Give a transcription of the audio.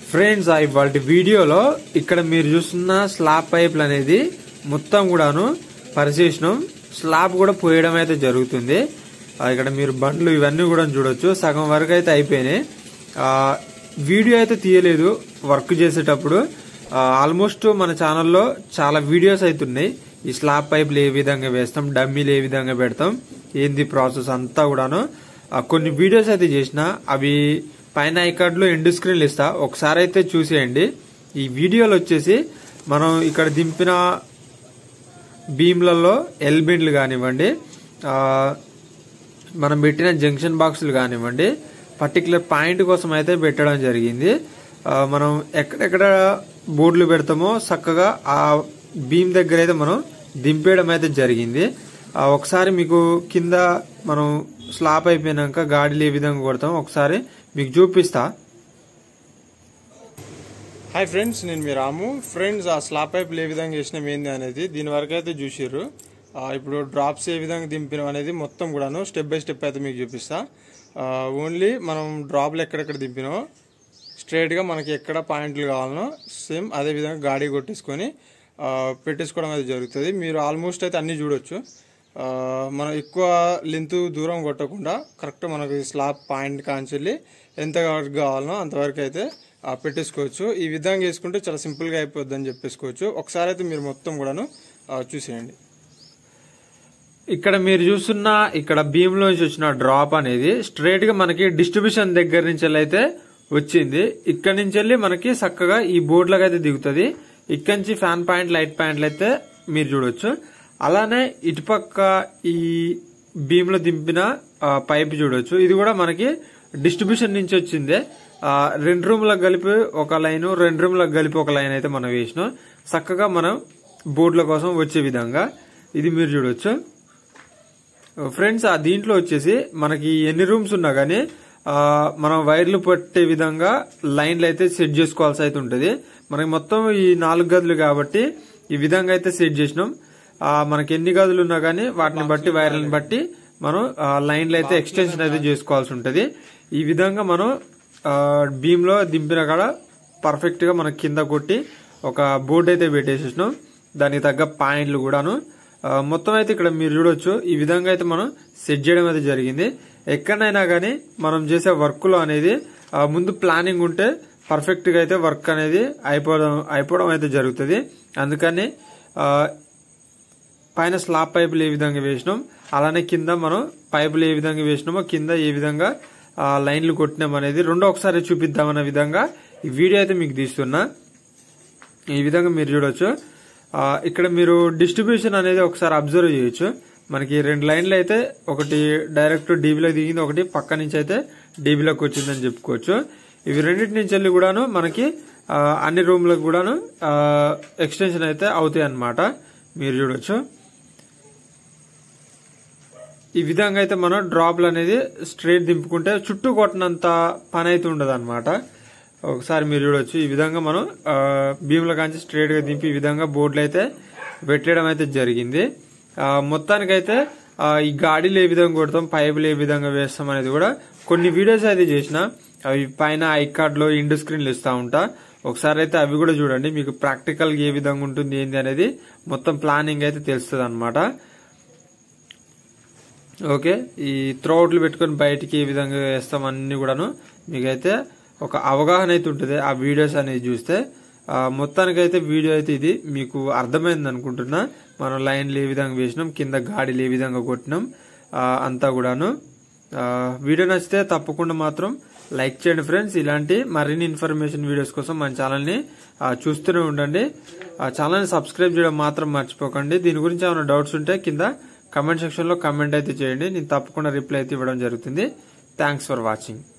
friends ఇవాళ వీడియోలో ఇక్కడ మీరు చూస్తున్న స్లాబ్ పైపులు అనేది మొత్తం కూడాను పరిశీలనం స్లాబ్ కూడా పోయడం అయితే జరుగుతుంది ఆ, ఇక్కడ మీరు బండ్లు ఇవన్నీ కూడా చూడొచ్చు సగం వరకు అయితే అయిపోయినాయి ఆ, వీడియో అయితే తీయలేదు వర్క్ చేసేటప్పుడు ఆల్మోస్ట్ మన ఛానల్లో చాలా వీడియోస్ అవుతున్నాయి ఈ స్లాబ్ పైపులు ఏ విధంగా వేస్తాం డమ్మీలు ఏ విధంగా పెడతాం ఏంది ప్రాసెస్ అంతా కూడాను ఆ, కొన్ని వీడియోస్ అయితే చేసిన అవి పైన ఐకార్డ్ లో ఎండ్ స్క్రీన్లు ఇస్తా ఒకసారి అయితే చూసేయండి ఈ వీడియోలు వచ్చేసి మనం ఇక్కడ దింపిన బీమ్లలో ఎల్ బెండ్లు కానివ్వండి ఆ, మనం పెట్టిన జంక్షన్ బాక్సులు కానివ్వండి పర్టికులర్ పాయింట్ కోసం అయితే పెట్టడం జరిగింది ఆ, మనం ఎక్కడెక్కడ బోర్డులు పెడతామో చక్కగా ఆ బీమ్ దగ్గర అయితే మనం దింపేయడం అయితే జరిగింది ఆ, ఒకసారి మీకు కింద మనం స్లాప్ అయిపోయినాక గాడిలు ఏ విధంగా కొడతామో ఒకసారి మీకు చూపిస్తా హాయ్ ఫ్రెండ్స్ నేను మీ రాము ఫ్రెండ్స్ ఆ స్లాబ్ పైపులు ఏ విధంగా వేసినాం ఏంది అనేది దీని వరకు అయితే చూసిర్రు ఆ, ఇప్పుడు డ్రాప్స్ ఏ విధంగా దింపినాం అనేది మొత్తం కూడాను స్టెప్ బై స్టెప్ అయితే మీకు చూపిస్తా ఆ, ఓన్లీ మనం డ్రాప్లు ఎక్కడెక్కడ దింపినామో స్ట్రైట్గా మనకి ఎక్కడ పాయింట్లు కావాలనో సేమ్ అదే విధంగా గాడి కొట్టేసుకొని ఆ, పెట్టేసుకోవడం అయితే జరుగుతుంది మీరు ఆల్మోస్ట్ అయితే అన్నీ చూడొచ్చు ఆ, మనం ఎక్కువ లెంత్ దూరం కొట్టకుండా కరెక్ట్ మనకి స్లాబ్ పాయింట్ కాంచెల్లి ఎంత వరకు కావాలనో అంతవరకు అయితే ఆ, పెట్టేసుకోవచ్చు ఈ విధంగా వేసుకుంటే చాలా సింపుల్గా అయిపోద్ది అని చెప్పేసుకోవచ్చు ఒకసారి అయితే మీరు మొత్తం కూడాను ఆ, చూసేయండి ఇక్కడ మీరు చూస్తున్న ఇక్కడ బీమ్ లోంచి వచ్చిన డ్రాప్ అనేది స్ట్రైట్ గా మనకి డిస్ట్రిబ్యూషన్ దగ్గర నుంచి అయితే వచ్చింది ఇక్కడ నుంచి వెళ్ళి మనకి చక్కగా ఈ బోర్డులకు అయితే దిగుతుంది ఇక్కడ నుంచి ఫ్యాన్ పాయింట్ లైట్ పాయింట్లు అయితే మీరు చూడొచ్చు అలానే ఇటుపక్క ఈ బీమ్ లో దింపిన ఆ, పైప్ చూడొచ్చు ఇది కూడా మనకి డిస్ట్రిబ్యూషన్ నుంచి వచ్చిందే ఆ, రెండు రూమ్లకు కలిపి ఒక లైన్ రెండు రూమ్లకు కలిపి ఒక లైన్ అయితే మనం వేసినాం చక్కగా మనం బోర్డుల కోసం వచ్చే విధంగా ఇది మీరు చూడొచ్చు ఫ్రెండ్స్ ఆ దీంట్లో వచ్చేసి మనకి ఎన్ని రూమ్స్ ఉన్నా గానీ ఆ, మనం వైర్లు పట్టే విధంగా లైన్లు అయితే సెట్ చేసుకోవాల్సి అయితే ఉంటుంది మనకి మొత్తం ఈ నాలుగు గదులు కాబట్టి ఈ విధంగా అయితే సెట్ చేసినాం ఆ, మనకి ఎన్ని గదులు ఉన్నా గానీ వాటిని బట్టి వైర్లను బట్టి మనం ఆ, లైన్లు అయితే ఎక్స్టెన్షన్ అయితే చేసుకోవాల్సి ఉంటుంది ఈ విధంగా మనం బీమ్ లో దింపిన కాడ పర్ఫెక్ట్ గా మనకి కింద కొట్టి ఒక బోర్డు అయితే పెట్టేసేసినాం దానికి తగ్గ పాయింట్లు కూడాను ఆ, మొత్తం అయితే ఇక్కడ మీరు చూడొచ్చు ఈ విధంగా అయితే మనం సెట్ చేయడం అయితే జరిగింది ఎక్కడైనా కానీ మనం చేసే వర్క్ లో అనేది ఆ, ముందు ప్లానింగ్ ఉంటే పర్ఫెక్ట్ గా అయితే వర్క్ అనేది అయిపోవడం అయిపోవడం అయితే జరుగుతుంది అందుకని ఆ, పైన స్లాబ్ పైపులు ఏ విధంగా వేసినాం అలానే కింద మనం పైపులు ఏ విధంగా వేసినామో కింద ఏ విధంగా ఆ, లైన్లు కొట్టినాం అనేది రెండో ఒకసారి చూపిద్దామన్న విధంగా ఈ వీడియో అయితే మీకు తీస్తున్నా ఈ విధంగా మీరు చూడొచ్చు ఆ, ఇక్కడ మీరు డిస్ట్రిబ్యూషన్ అనేది ఒకసారి అబ్జర్వ్ చేయొచ్చు మనకి రెండు లైన్లు అయితే ఒకటి డైరెక్ట్ డీబీలో దిగింది ఒకటి పక్క నుంచి అయితే డీబీలోకి వచ్చిందని చెప్పుకోవచ్చు ఇవి రెండింటి నుంచి వెళ్ళి కూడాను మనకి ఆ, అన్ని రూమ్లకు కూడాను ఎక్స్టెన్షన్ అయితే అవుతాయి అన్నమాట మీరు చూడొచ్చు ఈ విధంగా అయితే మనం డ్రాప్లు అనేది స్ట్రైట్ దింపుకుంటే చుట్టూ కొట్టినంత పని అయితే ఉండదు అనమాట ఒకసారి మీరు చూడొచ్చు ఈ విధంగా మనం ఆ, బీమ్ల కాంచి స్ట్రైట్ గా దింపి ఈ విధంగా బోర్డులు అయితే పెట్టడం అయితే జరిగింది ఆ, మొత్తానికైతే ఆ, ఈ గాడీలు ఏ విధంగా కొడతాం పైపులు ఏ విధంగా వేస్తాం అనేది కూడా కొన్ని వీడియోస్ అయితే చేసిన అవి పైన ఐకార్డ్ లో ఇండ్ స్క్రీన్లు ఇస్తా ఉంటా ఒకసారి అయితే అవి కూడా చూడండి మీకు ప్రాక్టికల్ ఏ విధంగా ఉంటుంది ఏంది అనేది మొత్తం ప్లానింగ్ అయితే తెలుస్తుంది అనమాట ఓకే ఈ త్రోట్లు పెట్టుకొని బయటికి ఏ విధంగా వేస్తాం అన్ని కూడాను మీకైతే ఒక అవగాహన అయితే ఉంటుంది ఆ వీడియోస్ అనేది చూస్తే ఆ, మొత్తానికైతే వీడియో అయితే ఇది మీకు అర్థమైంది అనుకుంటున్నా మనం లైన్లు ఏ విధంగా వేసినాం కింద గాడిలు ఏ విధంగా కొట్టినాం ఆ, అంతా కూడాను ఆ, వీడియో నచ్చితే తప్పకుండా మాత్రం లైక్ చేయండి ఫ్రెండ్స్ ఇలాంటి మరిన్ని ఇన్ఫర్మేషన్ వీడియోస్ కోసం మన ఛానల్ని ఆ, చూస్తూనే ఉండండి ఆ ఛానల్ని సబ్స్క్రైబ్ చేయడం మాత్రం మర్చిపోకండి దీని గురించి ఏమైనా డౌట్స్ ఉంటే కింద కమెంట్ సెక్షన్ లో కమెంట్ అయితే చేయండి నేను తప్పకుండా రిప్లై అయితే ఇవ్వడం జరుగుతుంది థ్యాంక్స్ ఫర్ వాచింగ్